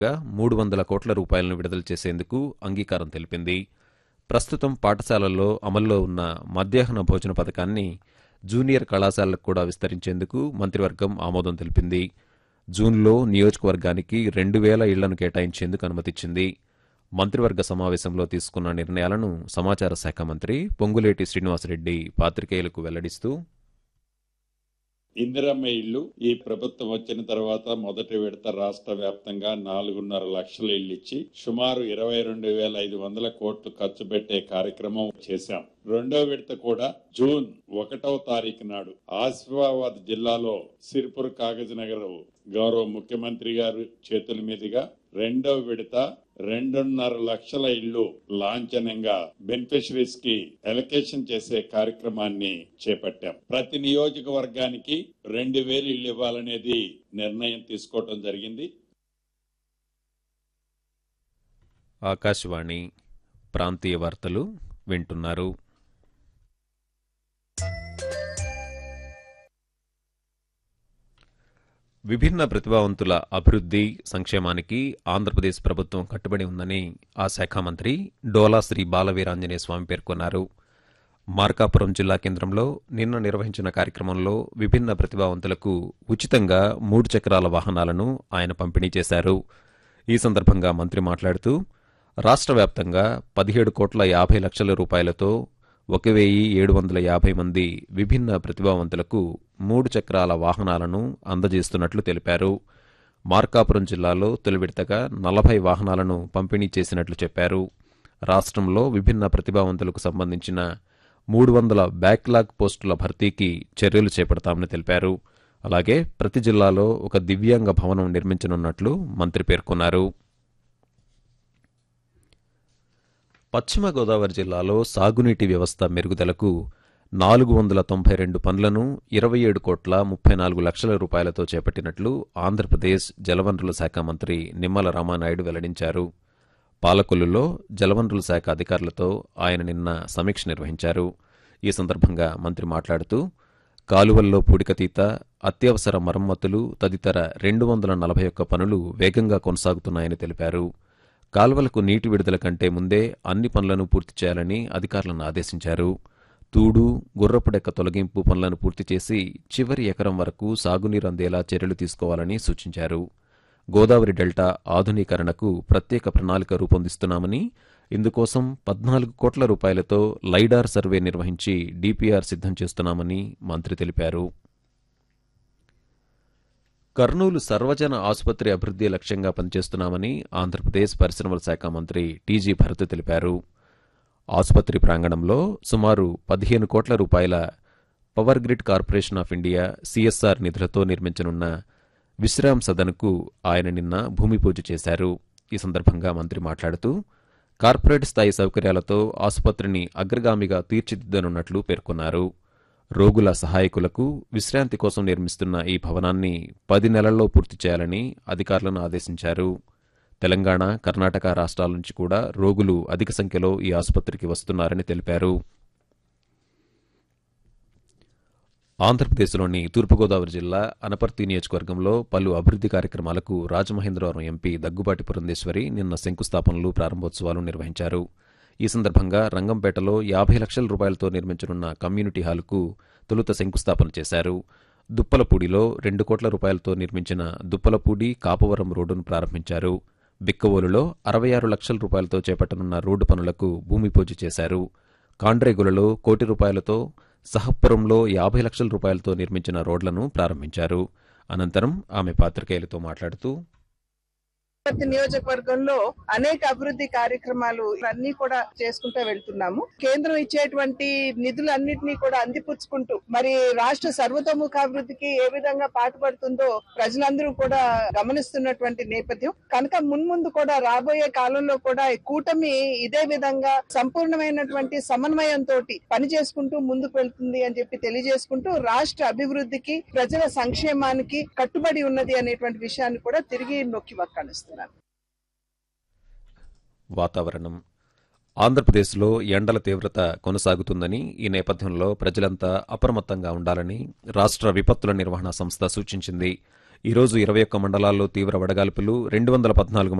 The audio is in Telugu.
మూడు వందల కోట్ల రూపాయలను విడుదల చేసేందుకు అంగీకారం తెలిపింది ప్రస్తుతం పాఠశాలల్లో అమల్లో ఉన్న మధ్యాహ్న భోజన పథకాన్ని జూనియర్ కళాశాలలకు కూడా విస్తరించేందుకు మంత్రివర్గం ఆమోదం తెలిపింది జూన్లో నియోజకవర్గానికి రెండు వేల ఇళ్లను కేటాయించేందుకు అనుమతిచ్చింది మంత్రివర్గ సమావేశంలో తీసుకున్న నిర్ణయాలను సమాచార శాఖ మంత్రి పొంగులేటి శ్రీనివాసరెడ్డి పాత్రికేయులకు వెల్లడిస్తూ ఇందిరమ్మ ఇళ్లు ఈ ప్రభుత్వం వచ్చిన తర్వాత మొదటి విడత రాష్ట్ర వ్యాప్తంగా నాలుగున్నర లక్షల ఇళ్లు ఇచ్చి సుమారు ఇరవై రెండు వేల ఐదు వందల కోట్లు ఖర్చు పెట్టే కార్యక్రమం చేశాం రెండో విడత కూడా జూన్ ఒకటవ తారీఖు నాడు ఆసిఫాబాద్ జిల్లాలో సిరిపుర్ కాగజ్ నగర్ గౌరవ ముఖ్యమంత్రి గారు చేతుల మీదుగా రెండో విడత రెండున్నర లక్షల ఇళ్లు లాంఛనంగా బెనిఫిషరీస్ కి ఎలకేషన్ చేసే కార్యక్రమాన్ని చేపట్టాం ప్రతి నియోజకవర్గానికి రెండు వేలు ఇళ్లు ఇవ్వాలనేది నిర్ణయం తీసుకోవడం జరిగింది ఆకాశవాణి ప్రాంతీయ వార్తలు వింటున్నారు విభిన్న ప్రతిభావంతుల అభివృద్ధి సంక్షేమానికి ఆంధ్రప్రదేశ్ ప్రభుత్వం కట్టుబడి ఉందని ఆ శాఖ మంత్రి డోలా శ్రీ బాలవీరాంజనేయ స్వామి పేర్కొన్నారు మార్కాపురం జిల్లా కేంద్రంలో నిన్న నిర్వహించిన కార్యక్రమంలో విభిన్న ప్రతిభావంతులకు ఉచితంగా మూడు చక్రాల వాహనాలను ఆయన పంపిణీ చేశారు ఈ సందర్భంగా మంత్రి మాట్లాడుతూ రాష్ట్ర వ్యాప్తంగా పదిహేడు కోట్ల యాభై లక్షల రూపాయలతో ఒక వెయ్యి ఏడు వందల యాభై మంది విభిన్న ప్రతిభావంతులకు మూడు చక్రాల వాహనాలను అందజేస్తున్నట్లు తెలిపారు మార్కాపురం జిల్లాలో తొలి విడతగా నలభై వాహనాలను పంపిణీ చేసినట్లు చెప్పారు రాష్ట్రంలో విభిన్న ప్రతిభావంతులకు సంబంధించిన మూడు వందల బ్యాక్లాగ్ పోస్టుల భర్తీకి చర్యలు చేపడతామని తెలిపారు అలాగే ప్రతి జిల్లాలో ఒక దివ్యాంగ భవనం నిర్మించనున్నట్లు మంత్రి పేర్కొన్నారు పశ్చిమ గోదావరి జిల్లాలో సాగునీటి వ్యవస్థ మెరుగుదలకు నాలుగు వందల తొంభై రెండు పనులను ఇరవై ఏడు కోట్ల ముప్పై నాలుగు లక్షల రూపాయలతో చేపట్టినట్లు ఆంధ్రప్రదేశ్ జలవనరుల శాఖ మంత్రి నిమ్మల రామానాయుడు వెల్లడించారు పాలకొల్లులో జలవనరుల శాఖ అధికారులతో ఆయన నిన్న సమీక్ష నిర్వహించారు ఈ సందర్భంగా మంత్రి మాట్లాడుతూ కాలువల్లో పూడికతీత అత్యవసర మరమ్మతులు తదితర రెండు వందల నలభై ఒక్క పనులు వేగంగా కొనసాగుతున్నాయని తెలిపారు కాల్వలకు నీటి విడుదల కంటే ముందే అన్ని పనులను పూర్తి చేయాలని అధికారులను ఆదేశించారు తూడు గుర్రపుడెక్క తొలగింపు పనులను పూర్తి చేసి చివరి ఎకరం వరకు సాగునీరు అందేలా చర్యలు తీసుకోవాలని సూచించారు గోదావరి డెల్టా ఆధునీకరణకు ప్రత్యేక ప్రణాళిక రూపొందిస్తున్నామని ఇందుకోసం పద్నాలుగు కోట్ల రూపాయలతో లైడార్ సర్వే నిర్వహించి డీపీఆర్ సిద్ధం చేస్తున్నామని మంత్రి తెలిపారు కర్నూలు సర్వజన ఆసుపత్రి అభివృద్ధి లక్ష్యంగా పనిచేస్తున్నామని ఆంధ్రప్రదేశ్ పరిశ్రమల శాఖ మంత్రి టీజీ భరత్ తెలిపారు ఆసుపత్రి ప్రాంగణంలో సుమారు పదిహేను కోట్ల రూపాయల Power Grid Corporation of India CSR నిధులతో నిర్మించనున్న విశ్రామ్ సదన్కు ఆయన నిన్న భూమి పూజ చేశారు ఈ సందర్భంగా మంత్రి మాట్లాడుతూ కార్పొరేట్ స్థాయి సౌకర్యాలతో ఆసుపత్రిని అగ్రగామిగా తీర్చిదిద్దనున్నట్లు పేర్కొన్నారు రోగుల సహాయకులకు విశ్రాంతి కోసం నిర్మిస్తున్న ఈ భవనాన్ని పది నెలల్లో పూర్తి చేయాలని అధికారులను ఆదేశించారు తెలంగాణ కర్ణాటక రాష్ట్రాల నుంచి కూడా రోగులు అధిక సంఖ్యలో ఈ ఆసుపత్రికి వస్తున్నారని తెలిపారు ఆంధ్రప్రదేశ్లోని తూర్పుగోదావరి జిల్లా అనపర్తి నియోజకవర్గంలో పలు అభివృద్ధి కార్యక్రమాలకు రాజమహేంద్రవరం ఎంపీ దగ్గుబాటి పురంధేశ్వరి నిన్న శంకుస్థాపనలు ప్రారంభోత్సవాలు నిర్వహించారు ఈ సందర్భంగా రంగంపేటలో యాభై లక్షల రూపాయలతో నిర్మించనున్న కమ్యూనిటీ హాలుకు తొలుత శంకుస్థాపన చేశారు దుప్పలపూడిలో రెండు కోట్ల రూపాయలతో నిర్మించిన దుప్పలపూడి కాపవరం రోడ్డును ప్రారంభించారు బిక్కవోలులో అరవై ఆరు లక్షల రూపాయలతో చేపట్టనున్న రోడ్డు పనులకు భూమి పూజ చేశారు కాండ్రేగులలో కోటి రూపాయలతో సహపురంలో యాభై లక్షల రూపాయలతో నిర్మించిన రోడ్లను ప్రారంభించారు అనంతరం ఆమె పాత్రికేయులతో మాట్లాడుతూ ప్రతి నియోజకవర్గంలో అనేక అభివృద్ధి కార్యక్రమాలు అన్ని కూడా చేసుకుంటూ వెళ్తున్నాము కేంద్రం ఇచ్చేటువంటి నిధులన్నింటినీ కూడా అందిపుచ్చుకుంటూ మరి రాష్ట్ర సర్వతోముఖాభివృద్ధికి ఏ విధంగా పాటుపడుతుందో ప్రజలందరూ కూడా గమనిస్తున్నటువంటి నేపథ్యం కనుక మున్ముందు కూడా రాబోయే కాలంలో కూడా ఈ కూటమి ఇదే విధంగా సంపూర్ణమైనటువంటి సమన్వయంతో పని చేసుకుంటూ ముందుకు వెళ్తుంది అని చెప్పి తెలియజేసుకుంటూ రాష్ట్ర అభివృద్ధికి ప్రజల సంక్షేమానికి కట్టుబడి ఉన్నది అనేటువంటి విషయాన్ని కూడా తిరిగి నొక్కి వక్కాణిస్తున్నారు వాతావరణం ఆంధ్రప్రదేశ్లో ఎండల తీవ్రత కొనసాగుతుందని ఈ నేపథ్యంలో ప్రజలంతా అప్రమత్తంగా ఉండాలని రాష్ట్ర విపత్తుల నిర్వహణ సంస్థ సూచించింది ఈరోజు ఇరవై ఒక్క మండలాల్లో తీవ్ర వడగాల్పులు రెండు వందల పద్నాలుగు